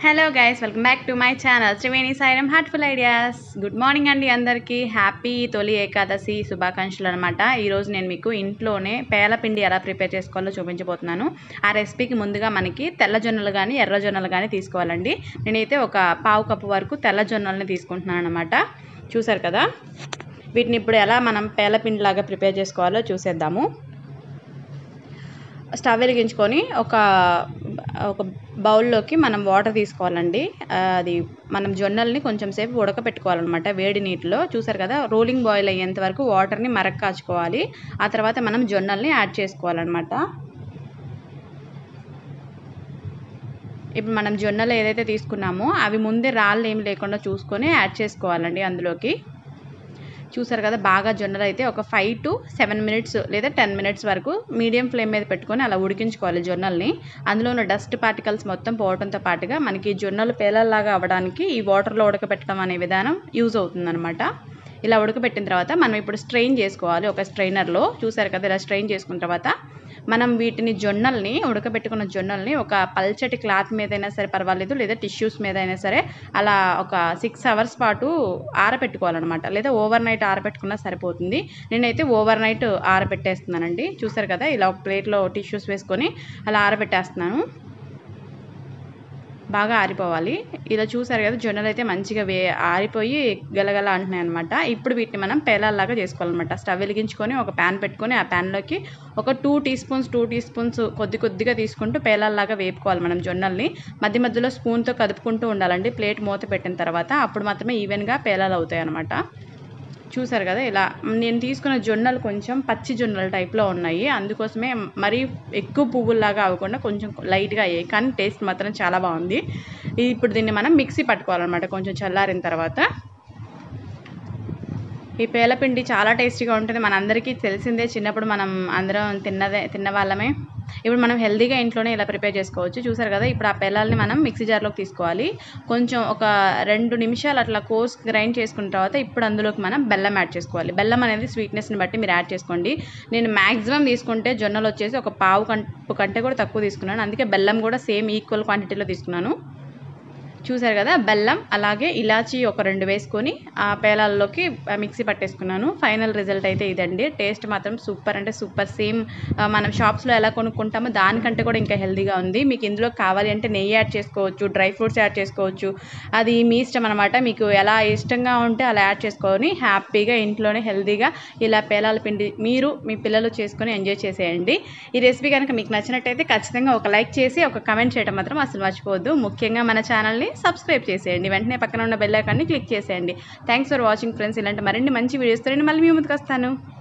hello guys welcome back to my channel Triveni Sairam heartful ideas good morning అండి అందరికీ happy తొలి ఏకాదశి శుభాకాంక్షలు అనమాట ఈరోజు నేను మీకు ఇంట్లోనే పేలపిండి ఎలా ప్రిపేర్ చేసుకోవాలో చూపించబోతున్నాను ఆ రెసిపీకి ముందుగా మనకి తెల్ల జొన్నలు కానీ ఎర్ర జొన్నలు కానీ తీసుకోవాలండి నేనైతే ఒక పావు కప్పు వరకు తెల్ల జొన్నల్ని తీసుకుంటున్నాను అనమాట చూసారు కదా వీటిని ఇప్పుడు ఎలా మనం పేలపిండి లాగా ప్రిపేర్ చేసుకోవాలో చూసేద్దాము స్టవ్ వెలిగించుకొని ఒక ఒక బౌల్లోకి మనం వాటర్ తీసుకోవాలండి ఆ, అది మనం జొన్నల్ని కొంచెం సేపు ఉడకపెట్టుకోవాలన్నమాట వేడి నీటిలో చూసారు కదా రోలింగ్ బాయిల్ అయ్యేంత వరకు వాటర్ని మరక కాచుకోవాలి ఆ తర్వాత మనం జొన్నల్ని యాడ్ చేసుకోవాలన్నమాట ఇప్పుడు మనం జొన్నలు ఏదైతే తీసుకున్నామో అవి ముందే రాళ్ళు ఏమి లేకుండా చూసుకొని యాడ్ చేసుకోవాలండి అందులోకి చూసారు కదా బాగా జొన్నలు అయితే ఒక ఫైవ్ టు సెవెన్ మినిట్స్ లేదా టెన్ మినిట్స్ వరకు మీడియం ఫ్లేమ్ మీద పెట్టుకొని అలా ఉడికించుకోవాలి జొన్నల్ని అందులో ఉన్న డస్ట్ పార్టికల్స్ మొత్తం పోవడంతో పాటుగా మనకి జొన్నలు పేలల్లాగా అవ్వడానికి ఈ వాటర్లో ఉడకపెట్టడం అనే విధానం యూజ్ అవుతుందన్నమాట ఇలా ఉడకబెట్టిన తర్వాత మనం ఇప్పుడు స్ట్రెయిన్ చేసుకోవాలి ఒక స్ట్రైనర్లో చూసారు కదా ఇలా స్ట్రెయిన్ చేసుకున్న తర్వాత మనం వీటిని జొన్నల్ని ఉడకబెట్టుకున్న జొన్నల్ని ఒక పల్చటి క్లాత్ మీద అయినా సరే పర్వాలేదు లేదా టిష్యూస్ మీద అయినా సరే అలా ఒక సిక్స్ అవర్స్ పాటు ఆరబెట్టుకోవాలన్నమాట లేదా ఓవర్ నైట్ ఆరబెట్టుకున్నా సరిపోతుంది నేనైతే ఓవర్ నైట్ ఆరబెట్టేస్తున్నానండి చూసారు కదా ఇలా ఒక ప్లేట్లో టిష్యూస్ వేసుకొని అలా ఆరబెట్టేస్తున్నాను బాగా ఆరిపోవాలి ఇలా చూసారు కదా జొన్నలు అయితే మంచిగా వే ఆరిపోయి గలగల అంటున్నాయి అనమాట ఇప్పుడు వీటిని మనం పేలాల్లాగా చేసుకోవాలన్నమాట స్టవ్ వెలిగించుకొని ఒక ప్యాన్ పెట్టుకొని ఆ ప్యాన్లోకి ఒక two teaspoons two teaspoons కొద్ది కొద్దిగా తీసుకుంటూ పేలాల్లాగా వేపుకోవాలి మనం జొన్నల్ని మధ్య మధ్యలో స్పూన్తో కదుపుకుంటూ ఉండాలండి ప్లేట్ మూత పెట్టిన తర్వాత అప్పుడు మాత్రమే ఈవెన్గా పేలాలు అవుతాయి అనమాట చూసారు కదా ఇలా నేను తీసుకున్న జొన్నలు కొంచెం పచ్చి జొన్నల టైప్లో ఉన్నాయి అందుకోసమే మరీ ఎక్కువ పువ్వుల్లాగా అవ్వకుండా కొంచెం లైట్గా అయ్యాయి కానీ టేస్ట్ మాత్రం చాలా బాగుంది ఇప్పుడు దీన్ని మనం మిక్సీ పట్టుకోవాలన్నమాట కొంచెం చల్లారిన తర్వాత ఈ పేలపిండి చాలా టేస్టీగా ఉంటుంది మనందరికీ తెలిసిందే చిన్నప్పుడు మనం అందరం తిన్నదే తిన్న వాళ్ళమే ఇప్పుడు మనం హెల్తీగా ఇంట్లోనే ఇలా ప్రిపేర్ చేసుకోవచ్చు చూసారు కదా ఇప్పుడు ఆ పేలాల్ని మనం మిక్సీ జార్లోకి తీసుకోవాలి కొంచెం ఒక రెండు నిమిషాలు అట్లా కోర్స్ గ్రైండ్ చేసుకున్న తర్వాత ఇప్పుడు అందులోకి మనం బెల్లం యాడ్ చేసుకోవాలి బెల్లం అనేది స్వీట్నెస్ని బట్టి మీరు యాడ్ చేసుకోండి నేను మ్యాక్సిమం తీసుకుంటే జొన్నలు వచ్చేసి ఒక పావు కప్పు కంటే కూడా తక్కువ తీసుకున్నాను అందుకే బెల్లం కూడా సేమ్ ఈక్వల్ క్వాంటిటీలో తీసుకున్నాను చూసారు కదా బెల్లం అలాగే ఇలాచీ ఒక రెండు వేసుకొని ఆ పేలాల్లోకి మిక్సీ పట్టేసుకున్నాను ఫైనల్ రిజల్ట్ అయితే ఇదండి టేస్ట్ మాత్రం సూపర్ అంటే సూపర్ సేమ్ మనం షాప్స్లో ఎలా కొనుక్కుంటామో దానికంటే కూడా ఇంకా హెల్తీగా ఉంది మీకు ఇందులో కావాలి అంటే నెయ్యి యాడ్ చేసుకోవచ్చు డ్రై ఫ్రూట్స్ యాడ్ చేసుకోవచ్చు అది మీ ఇష్టం అనమాట మీకు ఎలా ఇష్టంగా ఉంటే అలా యాడ్ చేసుకొని హ్యాపీగా ఇంట్లోనే హెల్తీగా ఇలా పేలాల పిండి మీరు మీ పిల్లలు చేసుకొని ఎంజాయ్ చేసేయండి ఈ రెసిపీ కనుక మీకు నచ్చినట్టయితే ఖచ్చితంగా ఒక లైక్ చేసి ఒక కమెంట్ చేయడం మాత్రం అసలు మర్చిపోవద్దు ముఖ్యంగా మన ఛానల్ని సబ్స్క్రైబ్ చేసేయండి వెంటనే పక్కన ఉన్న బెల్ ఐకాన్ని క్లిక్ చేసేయండి థ్యాంక్స్ ఫర్ వాచింగ్ ఫ్రెండ్స్ ఇలాంటి మరిన్ని మంచి వీడియోస్తో నేను మళ్ళీ మీ ముందుకు వస్తాను